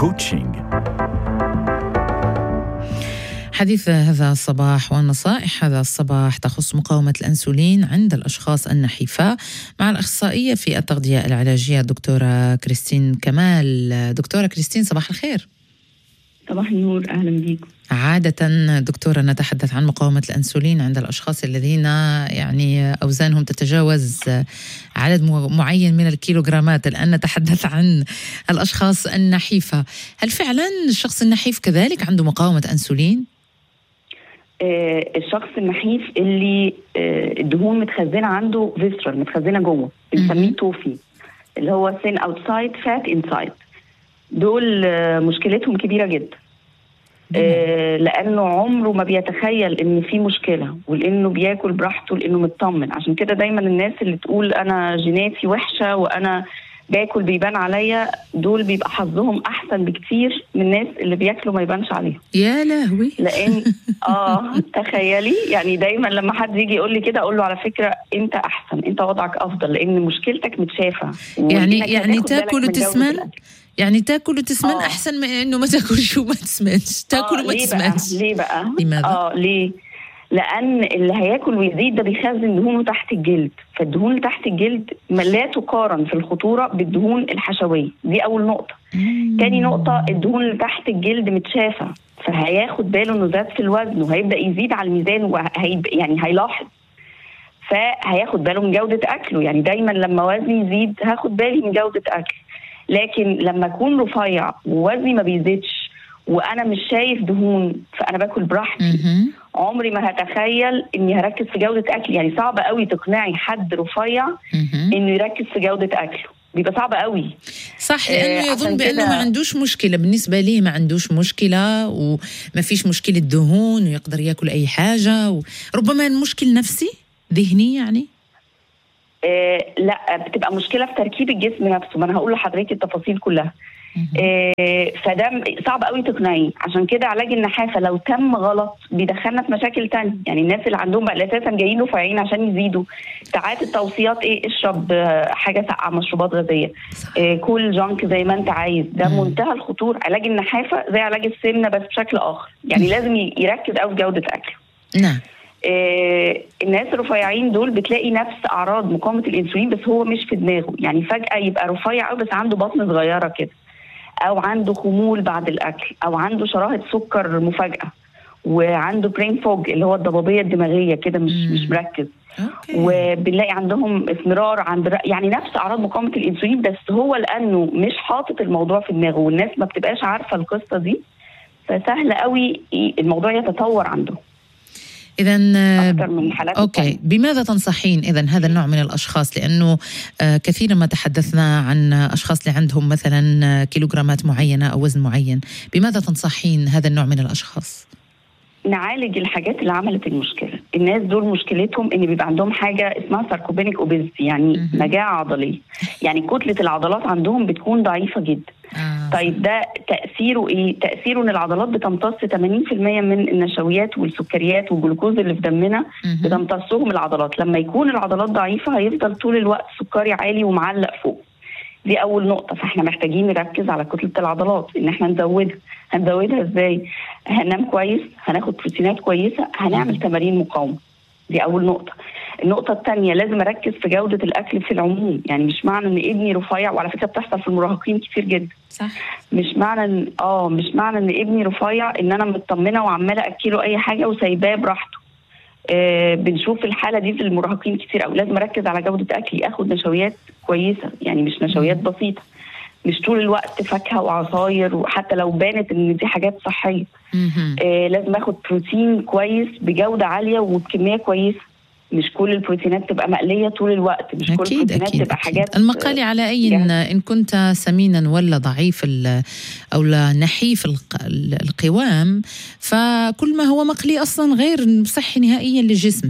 كوتشنج حديث هذا الصباح ونصائح هذا الصباح تخص مقاومة الأنسولين عند الأشخاص النحيفة مع الأخصائية في التغذية العلاجية الدكتورة كريستين كمال دكتورة كريستين صباح الخير صباح النور اهلا بيكم عادة دكتورة نتحدث عن مقاومة الأنسولين عند الأشخاص الذين يعني أوزانهم تتجاوز عدد معين من الكيلوغرامات الآن نتحدث عن الأشخاص النحيفة هل فعلا الشخص النحيف كذلك عنده مقاومة أنسولين؟ آه الشخص النحيف اللي آه الدهون متخزنه عنده فيسترال متخزنه جوه بنسميه توفي اللي هو سين اوتسايد فات انسايد دول آه مشكلتهم كبيره جدا آه لانه عمره ما بيتخيل ان في مشكله ولانه بياكل براحته لانه مطمن عشان كده دايما الناس اللي تقول انا جيناتي وحشه وانا باكل بيبان عليا دول بيبقى حظهم احسن بكتير من الناس اللي بياكلوا ما يبانش عليهم يا لهوي لان اه تخيلي يعني دايما لما حد يجي يقول لي كده اقول له على فكره انت احسن انت وضعك افضل لان مشكلتك متشافه يعني يعني تاكل وتسمن يعني تاكل وتسمن آه. احسن من انه ما تاكلش وما تسمنش تاكل آه وما ليه تسمنش بقى؟ ليه بقى لماذا؟ اه ليه لان اللي هياكل ويزيد ده بيخزن دهونه تحت الجلد فالدهون اللي تحت الجلد ما لا تقارن في الخطوره بالدهون الحشويه دي اول نقطه مم. تاني نقطه الدهون اللي تحت الجلد متشافه فهياخد باله انه زاد في الوزن وهيبدا يزيد على الميزان وهي يعني هيلاحظ فهياخد باله من جوده اكله يعني دايما لما وزني يزيد هاخد بالي من جوده اكلي لكن لما اكون رفيع ووزني ما بيزيدش وانا مش شايف دهون فانا باكل براحتي مهم. عمري ما هتخيل اني هركز في جوده اكلي يعني صعب قوي تقنعي حد رفيع مهم. انه يركز في جوده اكله بيبقى صعب قوي صح آه، لانه عشان يظن بانه كده- ما عندوش مشكله بالنسبه ليه ما عندوش مشكله وما فيش مشكله دهون ويقدر ياكل اي حاجه وربما المشكل نفسي ذهني يعني آه لا بتبقى مشكله في تركيب الجسم نفسه ما انا هقول لحضرتك التفاصيل كلها آه فده م- صعب قوي تقنعيه عشان كده علاج النحافه لو تم غلط بيدخلنا في مشاكل تانية يعني الناس اللي عندهم بقى اساسا جايين رفيعين عشان يزيدوا ساعات التوصيات ايه اشرب آه، حاجه ساقعه مشروبات غازيه آه كل جانك زي ما انت عايز ده مم. منتهى الخطوره علاج النحافه زي علاج السمنه بس بشكل اخر يعني لازم ي- يركز قوي في جوده اكله نعم آه، الناس الرفيعين دول بتلاقي نفس اعراض مقاومه الانسولين بس هو مش في دماغه يعني فجاه يبقى رفيع قوي بس عنده بطن صغيره كده او عنده خمول بعد الاكل او عنده شراهه سكر مفاجاه وعنده برين فوج اللي هو الضبابيه الدماغيه كده مش مم. مش مركز اوكي وبنلاقي عندهم اسمرار عند الر- يعني نفس اعراض مقاومه الانسولين بس هو لانه مش حاطط الموضوع في دماغه والناس ما بتبقاش عارفه القصه دي فسهل قوي ي- الموضوع يتطور عنده اذا اكتر من حالات اوكي التانية. بماذا تنصحين اذا هذا النوع من الاشخاص لانه آه، كثيرا ما تحدثنا عن اشخاص اللي عندهم مثلا آه، كيلوغرامات معينه او وزن معين بماذا تنصحين هذا النوع من الاشخاص نعالج الحاجات اللي عملت المشكله الناس دول مشكلتهم ان بيبقى عندهم حاجه اسمها ساركوبينيك اوبيزيتي يعني مهم. مجاعه عضليه يعني كتله العضلات عندهم بتكون ضعيفه جدا آه. طيب ده تاثيره ايه تاثيره ان العضلات بتمتص 80% من النشويات والسكريات والجلوكوز اللي في دمنا مهم. بتمتصهم العضلات لما يكون العضلات ضعيفه هيفضل طول الوقت سكري عالي ومعلق فوق دي اول نقطه فاحنا محتاجين نركز على كتله العضلات ان احنا نزودها هنزودها ازاي هننام كويس هناخد بروتينات كويسه هنعمل تمارين مقاومه دي اول نقطه النقطة الثانية لازم أركز في جودة الأكل في العموم، يعني مش معنى إن ابني رفيع وعلى فكرة بتحصل في المراهقين كتير جدا، صح مش معنى إن آه مش معنى إن ابني رفيع إن أنا مطمنة وعمالة أكله أي حاجة وسايباه براحته. آه بنشوف الحالة دي في المراهقين كتير أوي، لازم أركز على جودة أكلي، آخد نشويات كويسة، يعني مش نشويات بسيطة. مش طول الوقت فاكهة وعصاير وحتى لو بانت إن دي حاجات صحية. مهم. آه لازم اخد بروتين كويس بجوده عاليه وبكميه كويسه مش كل البروتينات تبقى مقليه طول الوقت مش كل أكيد البروتينات أكيد, تبقى أكيد. حاجات المقالي على أي إن, إن كنت سمينا ولا ضعيف ال- أو لا نحيف الق- ال- القوام فكل ما هو مقلي أصلا غير صحي نهائيا للجسم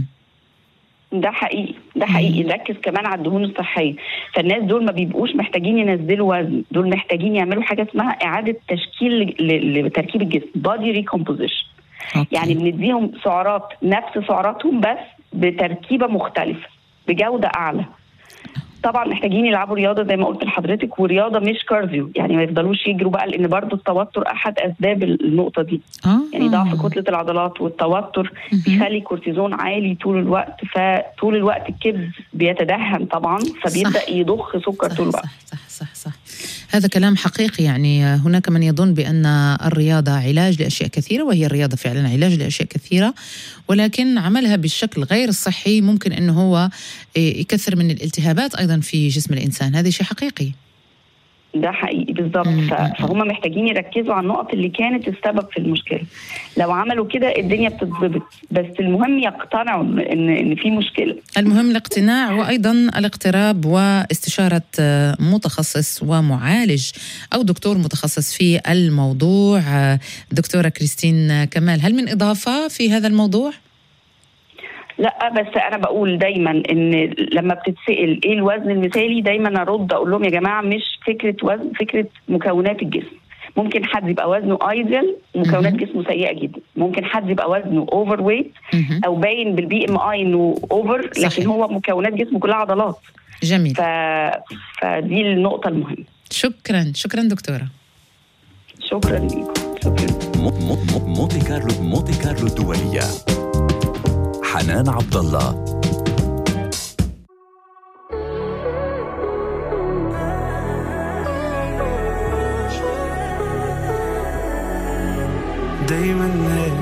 ده حقيقي ده حقيقي نركز كمان على الدهون الصحيه فالناس دول ما بيبقوش محتاجين ينزلوا وزن دول محتاجين يعملوا حاجه اسمها اعاده تشكيل ل- ل- لتركيب الجسم بادي ريكومبوزيشن أوكي. يعني بنديهم سعرات نفس سعراتهم بس بتركيبه مختلفه بجوده اعلى طبعا محتاجين يلعبوا رياضه زي ما قلت لحضرتك ورياضه مش كارديو يعني ما يفضلوش يجروا بقى لان برضو التوتر احد اسباب النقطه دي آه. يعني ضعف كتله العضلات والتوتر مهم. بيخلي كورتيزون عالي طول الوقت فطول الوقت الكبد بيتدهن طبعا فبيبدا صح. يضخ سكر صح طول الوقت صح صح صح صح هذا كلام حقيقي يعني هناك من يظن بأن الرياضة علاج لأشياء كثيرة وهي الرياضة فعلا علاج لأشياء كثيرة ولكن عملها بالشكل غير الصحي ممكن أنه هو يكثر من الالتهابات أيضا في جسم الإنسان هذا شيء حقيقي ده حقيقي بالظبط مم. ف- فهم محتاجين يركزوا على النقط اللي كانت السبب في المشكله لو عملوا كده الدنيا بتتظبط بس المهم يقتنعوا ان ان في مشكله المهم الاقتناع وأيضا الاقتراب واستشارة آه، متخصص ومعالج أو دكتور متخصص في الموضوع آه، دكتورة كريستين كمال هل من إضافة في هذا الموضوع؟ لا بس انا بقول دايما ان لما بتتسال ايه الوزن المثالي دايما ارد اقول لهم يا جماعه مش فكره وزن فكره مكونات الجسم ممكن حد يبقى وزنه ايدل ومكونات مهم. جسمه سيئه جدا ممكن حد يبقى وزنه اوفر ويت مهم. او باين بالبي ام اي انه اوفر صحيح. لكن هو مكونات جسمه كلها عضلات جميل ف... فدي النقطه المهمه شكرا شكرا دكتورة شكرا ليكم شكرا مو- مو- مو- مونتي كارلو مونتي كارلو الدولية حنان عبد الله دايما